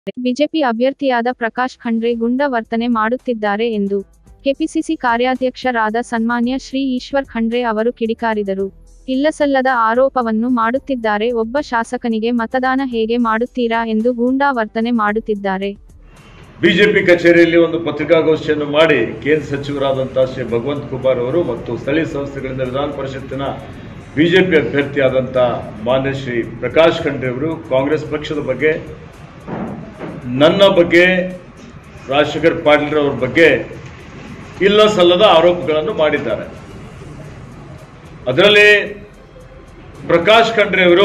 BJP ಅಭ್ಯರ್ಥಿಯಾದ Prakash Khandre ಗುಂಡ ವರ್ತನೆ ಮಾಡುತ್ತಿದ್ದಾರೆ ಎಂದು ಕೆಪಿಸಿಸಿ ಕಾರ್ಯಾಧ್ಯಕ್ಷರಾದ ಸನ್ಮಾನ್ಯ ಶ್ರೀ ಈಶ್ವರ್ ಖಂಡ್ರೆ ಅವರು ಕಿಡಿಕಾರಿದರು ಇಲ್ಲಸಲ್ಲದ ಆರೋಪವನ್ನು ಮಾಡುತ್ತಿದ್ದಾರೆ ಒಬ್ಬ ಶಾಸಕನಿಗೆ ಮತದಾನ ಹೇಗೆ ಮಾಡುತ್ತೀರಾ ಎಂದು ಗೂಂಡಾ ವರ್ತನೆ ಮಾಡುತ್ತಿದ್ದಾರೆ ಬಿಜೆಪಿ ಕಚೇರಿಯಲ್ಲಿ ಒಂದು ಪತ್ರಿಕಾಗೋಷ್ಠಿಯನ್ನು ಮಾಡಿ ಕೇಂದ್ರ ಸಚಿವರಾದಂತಹ ಶ್ರೀ ಭಗವಂತ್ ಕುಮಾರ್ ಅವರು ಮತ್ತು ಸ್ಥಳೀಯ ಸಂಸ್ಥೆಗಳಿಂದ ವಿಧಾನ ಪರಿಷತ್ತಿನ ಬಿಜೆಪಿ ಅಭ್ಯರ್ಥಿಯಾದಂಥ ಮಾನ್ಯ ಶ್ರೀ ಪ್ರಕಾಶ್ ಖಂಡ್ರೆ ಅವರು ಕಾಂಗ್ರೆಸ್ ಪಕ್ಷದ ಬಗ್ಗೆ ನನ್ನ ಬಗ್ಗೆ ರಾಜಶೇಖರ್ ಪಾಟೀಲ್ ಅವರ ಬಗ್ಗೆ ಇಲ್ಲ ಸಲ್ಲದ ಆರೋಪಗಳನ್ನು ಮಾಡಿದ್ದಾರೆ ಅದರಲ್ಲಿ ಪ್ರಕಾಶ್ ಖಂಡ್ರೆ ಅವರು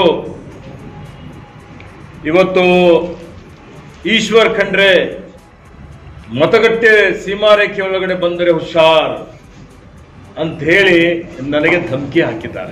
ಇವತ್ತು ಈಶ್ವರ್ ಖಂಡ್ರೆ ಮತಗಟ್ಟೆ ಸೀಮಾರೇಖೆ ಒಳಗಡೆ ಬಂದರೆ ಹುಷಾರ್ ಅಂತ ಹೇಳಿ ನನಗೆ ಧಮಕಿ ಹಾಕಿದ್ದಾರೆ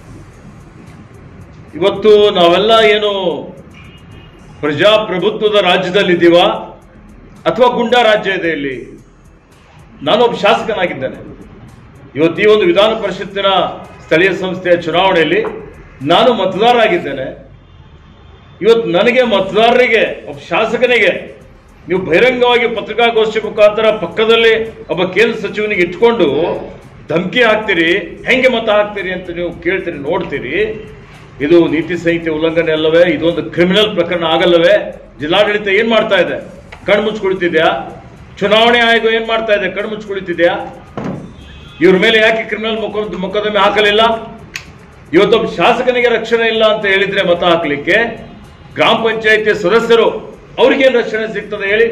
ಇವತ್ತು ನಾವೆಲ್ಲ ಏನು ಪ್ರಜಾಪ್ರಭುತ್ವದ ರಾಜ್ಯದಲ್ಲಿದ್ದೀವ ಅಥವಾ ಗುಂಡಾ ರಾಜ್ಯ ಇದೆ ಇಲ್ಲಿ ನಾನೊಬ್ಬ ಶಾಸಕನಾಗಿದ್ದೇನೆ ಇವತ್ತು ಈ ಒಂದು ವಿಧಾನ ಪರಿಷತ್ತಿನ ಸ್ಥಳೀಯ ಸಂಸ್ಥೆಯ ಚುನಾವಣೆಯಲ್ಲಿ ನಾನು ಮತದಾರ ಆಗಿದ್ದೇನೆ ಇವತ್ತು ನನಗೆ ಮತದಾರರಿಗೆ ಒಬ್ಬ ಶಾಸಕನಿಗೆ ನೀವು ಬಹಿರಂಗವಾಗಿ ಪತ್ರಿಕಾಗೋಷ್ಠಿ ಮುಖಾಂತರ ಪಕ್ಕದಲ್ಲಿ ಒಬ್ಬ ಕೇಂದ್ರ ಸಚಿವನಿಗೆ ಇಟ್ಕೊಂಡು ಧಮಕಿ ಹಾಕ್ತೀರಿ ಹೆಂಗೆ ಮತ ಹಾಕ್ತೀರಿ ಅಂತ ನೀವು ಕೇಳ್ತೀರಿ ನೋಡ್ತೀರಿ ಇದು ನೀತಿ ಸಂಹಿತೆ ಉಲ್ಲಂಘನೆ ಅಲ್ಲವೇ ಇದೊಂದು ಕ್ರಿಮಿನಲ್ ಪ್ರಕರಣ ಆಗಲ್ಲವೇ ಜಿಲ್ಲಾಡಳಿತ ಏನ್ ಮಾಡ್ತಾ ಇದೆ ಕಣ್ಣು ಮುಚ್ಕೊಳ್ತಿದ್ಯಾ ಚುನಾವಣೆ ಆಯೋಗ ಏನ್ ಮಾಡ್ತಾ ಇದೆ ಕಣ್ಣು ಮುಚ್ಕೊಳ್ತಿದ್ಯಾ ಇವ್ರ ಮೇಲೆ ಯಾಕೆ ಕ್ರಿಮಿನಲ್ ಮೊಕ ಮೊಕದ್ದಮೆ ಹಾಕಲಿಲ್ಲ ಇವತ್ತೊಬ್ಬ ಶಾಸಕನಿಗೆ ರಕ್ಷಣೆ ಇಲ್ಲ ಅಂತ ಹೇಳಿದ್ರೆ ಮತ ಹಾಕ್ಲಿಕ್ಕೆ ಗ್ರಾಮ ಪಂಚಾಯತಿ ಸದಸ್ಯರು ಅವ್ರಿಗೇನು ರಕ್ಷಣೆ ಸಿಗ್ತದೆ ಹೇಳಿ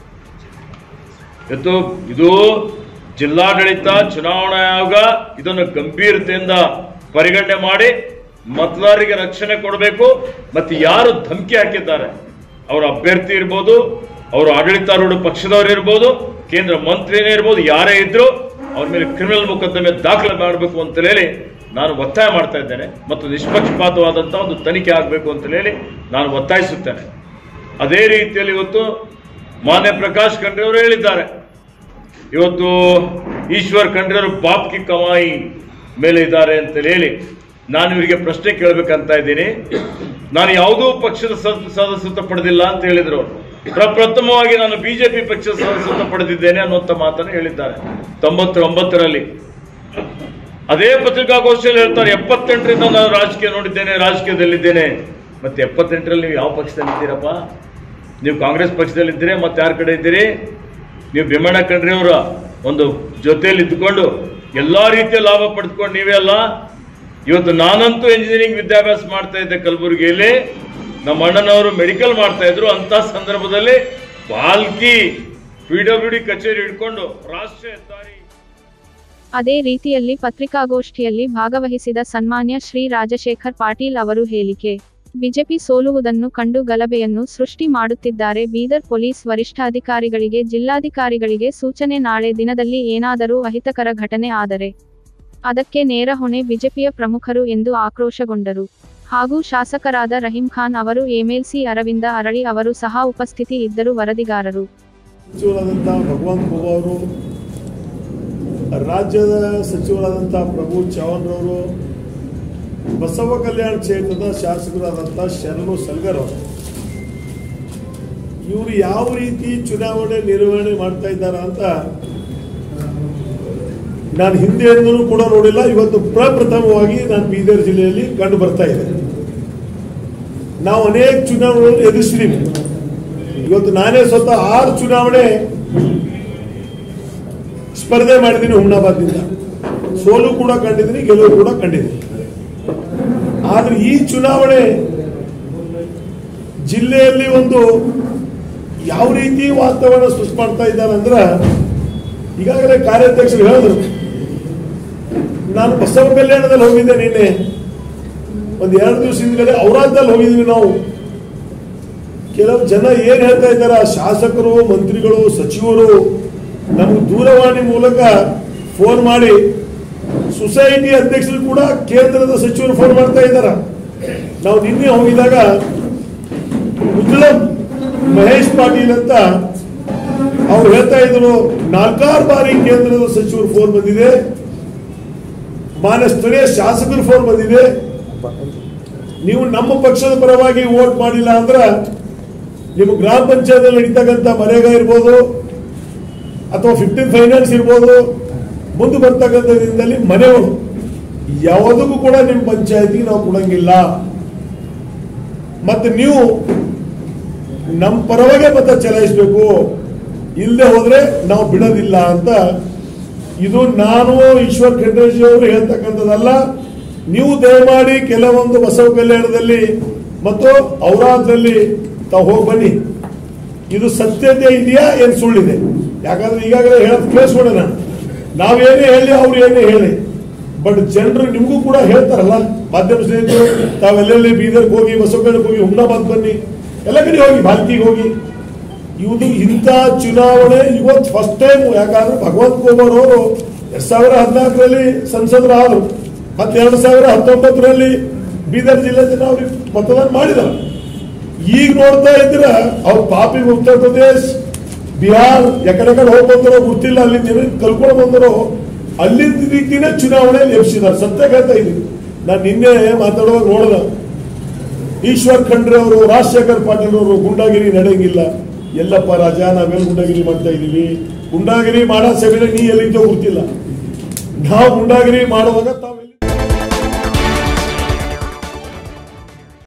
ಇವತ್ತು ಇದು ಜಿಲ್ಲಾಡಳಿತ ಚುನಾವಣಾ ಆಯೋಗ ಇದನ್ನು ಗಂಭೀರತೆಯಿಂದ ಪರಿಗಣನೆ ಮಾಡಿ ಮತದಾರರಿಗೆ ರಕ್ಷಣೆ ಕೊಡಬೇಕು ಮತ್ತೆ ಯಾರು ಧಮಕಿ ಹಾಕಿದ್ದಾರೆ ಅವರ ಅಭ್ಯರ್ಥಿ ಇರ್ಬೋದು ಅವರು ಆಡಳಿತಾರೂಢ ಪಕ್ಷದವರು ಇರ್ಬೋದು ಕೇಂದ್ರ ಮಂತ್ರಿನೇ ಇರ್ಬೋದು ಯಾರೇ ಇದ್ರು ಅವ್ರ ಮೇಲೆ ಕ್ರಿಮಿನಲ್ ಮೊಕದ್ದಮೆ ದಾಖಲೆ ಮಾಡಬೇಕು ಅಂತ ಹೇಳಿ ನಾನು ಒತ್ತಾಯ ಮಾಡ್ತಾ ಇದ್ದೇನೆ ಮತ್ತು ನಿಷ್ಪಕ್ಷಪಾತವಾದಂತಹ ಒಂದು ತನಿಖೆ ಆಗಬೇಕು ಅಂತ ಹೇಳಿ ನಾನು ಒತ್ತಾಯಿಸುತ್ತೇನೆ ಅದೇ ರೀತಿಯಲ್ಲಿ ಇವತ್ತು ಮಾನ್ಯ ಪ್ರಕಾಶ್ ಖಂಡ್ರೆ ಅವರು ಹೇಳಿದ್ದಾರೆ ಇವತ್ತು ಈಶ್ವರ್ ಖಂಡ್ರೆ ಅವರು ಬಾಪ್ ಕಿ ಕಮಾಯಿ ಮೇಲೆ ಇದ್ದಾರೆ ಅಂತ ಹೇಳಿ ನಾನು ಇವರಿಗೆ ಪ್ರಶ್ನೆ ಕೇಳಬೇಕಂತ ಇದ್ದೀನಿ ನಾನು ಯಾವುದೂ ಪಕ್ಷದ ಸದ್- ಸದಸ್ಯತ್ವ ಪಡೆದಿಲ್ಲ ಅಂತ ಹೇಳಿದ್ರು ಅವರು ಪ್ರಪ್ರಥಮವಾಗಿ ನಾನು ಬಿಜೆಪಿ ಪಕ್ಷದ ಸದಸ್ಯತ್ವ ಪಡೆದಿದ್ದೇನೆ ಅನ್ನುವಂಥ ಮಾತನ್ನು ಹೇಳಿದ್ದಾರೆ ತೊಂಬತ್ತೊಂಬತ್ತರಲ್ಲಿ ಅದೇ ಪತ್ರಿಕಾಗೋಷ್ಠಿಯಲ್ಲಿ ಹೇಳ್ತಾರೆ ಎಪ್ಪತ್ತೆಂಟರಿಂದ ನಾನು ರಾಜಕೀಯ ನೋಡಿದ್ದೇನೆ ರಾಜಕೀಯದಲ್ಲಿದ್ದೇನೆ ಮತ್ತೆ ಎಪ್ಪತ್ತೆಂಟರಲ್ಲಿ ನೀವು ಯಾವ ಪಕ್ಷದಲ್ಲಿದ್ದೀರಪ್ಪ ನೀವು ಕಾಂಗ್ರೆಸ್ ಪಕ್ಷದಲ್ಲಿದ್ದೀರಿ ಮತ್ತೆ ಯಾರ ಕಡೆ ಇದ್ದೀರಿ ನೀವು ಭೀಮಣ್ಣ ಖಂಡ್ರೆ ಅವರ ಒಂದು ಜೊತೆಯಲ್ಲಿ ಇದ್ದುಕೊಂಡು ಎಲ್ಲಾ ರೀತಿಯ ಲಾಭ ಪಡೆದುಕೊಂಡು ನೀವೇ ಅಲ್ಲ ಇವತ್ತು ನಾನಂತೂ ಇಂಜಿನಿಯರಿಂಗ್ ವಿದ್ಯಾಭ್ಯಾಸ ಮಾಡ್ತಾ ಇದ್ದೆ ಕಲಬುರಗಿಯಲ್ಲಿ ನಮ್ಮ ಅಣ್ಣನವರು ಮೆಡಿಕಲ್ ಮಾಡ್ತಾ ಇದ್ರು ಅಂತ ಸಂದರ್ಭದಲ್ಲಿ ಬಾಲ್ಕಿ ಪಿ ಡಬ್ಲ್ಯೂ ಡಿ ಕಚೇರಿ ಹಿಡ್ಕೊಂಡು ರಾಷ್ಟ್ರೀಯ ಹೆದ್ದಾರಿ ಅದೇ ರೀತಿಯಲ್ಲಿ ಪತ್ರಿಕಾಗೋಷ್ಠಿಯಲ್ಲಿ ಭಾಗವಹಿಸಿದ ಸನ್ಮಾನ್ಯ ಶ್ರೀ ರಾಜಶೇಖರ್ ಪಾಟೀಲ್ ಅವರು ಹೇಳಿಕೆ ಬಿಜೆಪಿ ಸೋಲುವುದನ್ನು ಕಂಡು ಗಲಭೆಯನ್ನು ಸೃಷ್ಟಿ ಮಾಡುತ್ತಿದ್ದಾರೆ ಬೀದರ್ ಪೊಲೀಸ್ ವರಿಷ್ಠಾಧಿಕಾರಿಗಳಿಗೆ ಜಿಲ್ಲಾಧಿಕಾರಿಗಳಿಗೆ ಸೂಚನೆ ನಾಳೆ ದಿನದಲ್ಲಿ ಏನಾದರೂ ಅಹಿತಕರ ಘಟನೆ ಆದರೆ ಅದಕ್ಕೆ ನೇರ ಹೊಣೆ ಬಿಜೆಪಿಯ ಪ್ರಮುಖರು ಎಂದು ಆಕ್ರೋಶಗೊಂಡರು ಹಾಗೂ ಶಾಸಕರಾದ ರಹೀಂ ಖಾನ್ ಅವರು ಎಮ್ಎಲ್ಸಿ ಅರವಿಂದ ಅರಳಿ ಅವರು ಸಹ ಉಪಸ್ಥಿತಿ ಇದ್ದರು ವರದಿಗಾರರು ಸಚಿವರಾದಂಥ ಭಗವಂತ ಖೂಬಾ ಅವರು ರಾಜ್ಯದ ಸಚಿವರಾದಂಥ ಪ್ರಭು ಚವ್ಹಾಣ್ರವರು ಬಸವ ಕಲ್ಯಾಣ ಕ್ಷೇತ್ರದ ಶಾಸಕರಾದಂಥ ಶರಣು ಸಲ್ಗರ್ ಅವರು ಇವರು ಯಾವ ರೀತಿ ಚುನಾವಣೆ ನಿರ್ವಹಣೆ ಮಾಡ್ತಾ ಇದ್ದಾರೆ ಅಂತ ನಾನು ಹಿಂದೆಂದೂ ಕೂಡ ನೋಡಿಲ್ಲ ಇವತ್ತು ಪ್ರಪ್ರಥಮವಾಗಿ ನಾನು ಬೀದರ್ ಜಿಲ್ಲೆಯಲ್ಲಿ ಕಂಡು ಬರ್ತಾ ಇದೆ ನಾವು ಅನೇಕ ಚುನಾವಣೆಗಳನ್ನು ಎದುರಿಸಿದೀವಿ ಇವತ್ತು ನಾನೇ ಸ್ವತಃ ಆರು ಚುನಾವಣೆ ಸ್ಪರ್ಧೆ ಮಾಡಿದ್ದೀನಿ ಹುಮ್ನಾಬಾದ್ನಿಂದ ಸೋಲು ಕೂಡ ಕಂಡಿದ್ದೀನಿ ಗೆಲುವು ಕೂಡ ಕಂಡಿದ್ದೀನಿ ಆದ್ರೆ ಈ ಚುನಾವಣೆ ಜಿಲ್ಲೆಯಲ್ಲಿ ಒಂದು ಯಾವ ರೀತಿ ವಾತಾವರಣ ಸೃಷ್ಟಿ ಮಾಡ್ತಾ ಇದ್ದಾರೆ ಅಂದ್ರೆ ಈಗಾಗಲೇ ಕಾರ್ಯಾಧ್ಯಕ್ಷರು ಹೇಳಿದ್ರು ನಾನು ಬಸವ ಕಲ್ಯಾಣದಲ್ಲಿ ಹೋಗಿದ್ದೆ ನಿನ್ನೆ ಒಂದು ಎರಡು ದಿವಸ ಹಿಂದ್ಗಡೆ ಔರಾದ್ದಲ್ಲಿ ಹೋಗಿದ್ವಿ ನಾವು ಕೆಲವು ಜನ ಏನ್ ಹೇಳ್ತಾ ಇದ್ದಾರೆ ಶಾಸಕರು ಮಂತ್ರಿಗಳು ಸಚಿವರು ನಮ್ಗೆ ದೂರವಾಣಿ ಮೂಲಕ ಫೋನ್ ಮಾಡಿ ಸೊಸೈಟಿ ಅಧ್ಯಕ್ಷರು ಕೂಡ ಕೇಂದ್ರದ ಸಚಿವರು ಫೋನ್ ಮಾಡ್ತಾ ಇದ್ದಾರೆ ನಾವು ನಿನ್ನೆ ಹೋಗಿದಾಗ ಉಜ್ಲಂ ಮಹೇಶ್ ಪಾಟೀಲ್ ಅಂತ ಅವ್ರು ಹೇಳ್ತಾ ಇದ್ರು ನಾಲ್ಕಾರು ಬಾರಿ ಕೇಂದ್ರದ ಸಚಿವರು ಫೋನ್ ಬಂದಿದೆ ಮಾನ್ಯ ಸ್ಥಳೀಯ ಶಾಸಕರು ಫೋನ್ ಬಂದಿದೆ ನೀವು ನಮ್ಮ ಪಕ್ಷದ ಪರವಾಗಿ ವೋಟ್ ಮಾಡಿಲ್ಲ ಅಂದ್ರ ನಿಮ್ಮ ಗ್ರಾಮ ಪಂಚಾಯತ್ ನಡೀತಕ್ಕಂಥ ಮರೇಗ ಇರ್ಬೋದು ಅಥವಾ ಫಿಫ್ಟೀನ್ ಫೈನಾನ್ಸ್ ಇರ್ಬೋದು ಮುಂದೆ ಬರ್ತಕ್ಕಂಥ ದಿನದಲ್ಲಿ ಮನೆಗಳು ಯಾವುದಕ್ಕೂ ಕೂಡ ನಿಮ್ಮ ಪಂಚಾಯತಿಗೆ ನಾವು ಕೊಡಂಗಿಲ್ಲ ಮತ್ತೆ ನೀವು ನಮ್ಮ ಪರವಾಗಿ ಮತ ಚಲಾಯಿಸಬೇಕು ಇಲ್ಲದೆ ಹೋದ್ರೆ ನಾವು ಬಿಡೋದಿಲ್ಲ ಅಂತ ಇದು ನಾನು ಈಶ್ವರ್ ಖಂಡ್ರೇಜಿ ಅವರು ಹೇಳ್ತಕ್ಕಂಥದ್ದಲ್ಲ ನೀವು ದಯಮಾಡಿ ಕೆಲವೊಂದು ಬಸವ ಕಲ್ಯಾಣದಲ್ಲಿ ಮತ್ತು ಔರಾದ್ರಲ್ಲಿ ತಾವು ಹೋಗಿ ಬನ್ನಿ ಇದು ಸತ್ಯತೆ ಇದೆಯಾ ಏನು ಸುಳ್ಳಿದೆ ಯಾಕಂದ್ರೆ ಈಗಾಗಲೇ ಹೇಳೋದು ಕೇಳಿಸ್ಕೊಂಡೆ ನಾನು ನಾವೇನೇ ಹೇಳಿ ಅವ್ರು ಏನೇ ಹೇಳಿ ಬಟ್ ಜನರು ನಿಮಗೂ ಕೂಡ ಹೇಳ್ತಾರಲ್ಲ ಮಾಧ್ಯಮ ಸ್ನೇಹಿತರು ತಾವೆಲ್ಲೆಲ್ಲಿ ಬೀದರ್ಗೆ ಹೋಗಿ ಬಸವಕಲ್ಯಾಣಕ್ಕೆ ಹೋಗಿ ಹುಮ್ನಾಬಾದ್ ಬನ್ನಿ ಎಲ್ಲ ಕಡೆ ಹೋಗಿ ಭಾರತಿಗೆ ಹೋಗಿ ಇವುದು ಇಂಥ ಚುನಾವಣೆ ಇವತ್ತು ಫಸ್ಟ್ ಟೈಮ್ ಯಾಕಂದ್ರೆ ಭಗವಂತ ಕೋಮರ್ ಅವರು ಎರಡ್ ಸಾವಿರ ಹದಿನಾಲ್ಕರಲ್ಲಿ ಸಂಸದರಾದರು ಮತ್ತೆ ಎರಡು ಸಾವಿರ ಹತ್ತೊಂಬತ್ತರಲ್ಲಿ ಬೀದರ್ ಜಿಲ್ಲೆ ಜನ ಅವ್ರಿಗೆ ಮತದಾನ ಮಾಡಿದ್ದಾರೆ ಈಗ ನೋಡ್ತಾ ಇದ್ರ ಅವ್ರ ಪಾಪಿ ಉತ್ತರ ಪ್ರದೇಶ್ ಬಿಹಾರ್ ಎಕಡೆಕಡೆ ಹೋಗಿ ಬಂದರೋ ಗೊತ್ತಿಲ್ಲ ಅಲ್ಲಿ ಜನ ಕಲ್ಕೊಂಡು ಬಂದರೋ ಅಲ್ಲಿಂದ ರೀತಿನೇ ಚುನಾವಣೆಯಲ್ಲಿ ಎಬ್ಸಿದ್ದಾರೆ ಸತ್ಯ ಹೇಳ್ತಾ ಇದ್ದೀನಿ ನಾನು ನಿನ್ನೆ ಮಾತಾಡುವಾಗ ನೋಡಿದ ಈಶ್ವರ್ ಖಂಡ್ರೆ ಅವರು ರಾಜಶೇಖರ್ ಪಾಟೀಲ್ ಅವರು ಗುಂಡಾಗಿರಿ ನಡೆಯಂಗಿಲ್ಲ ಎಲ್ಲಪ್ಪ ರಾಜ ನಾವೆಲ್ಲ ಗುಂಡಾಗಿರಿ ಮಾಡ್ತಾ ಇದೀವಿ ಗುಂಡಾಗಿರಿ ಮಾಡೋ ಸಭೆಯಲ್ಲಿ ನೀ ಎಲ್ಲಿದ್ದೋ ಗೊತ್ತಿಲ್ಲ ನಾವು ಗುಂಡಾಗಿರಿ ಮಾಡುವಾಗ ತಾವು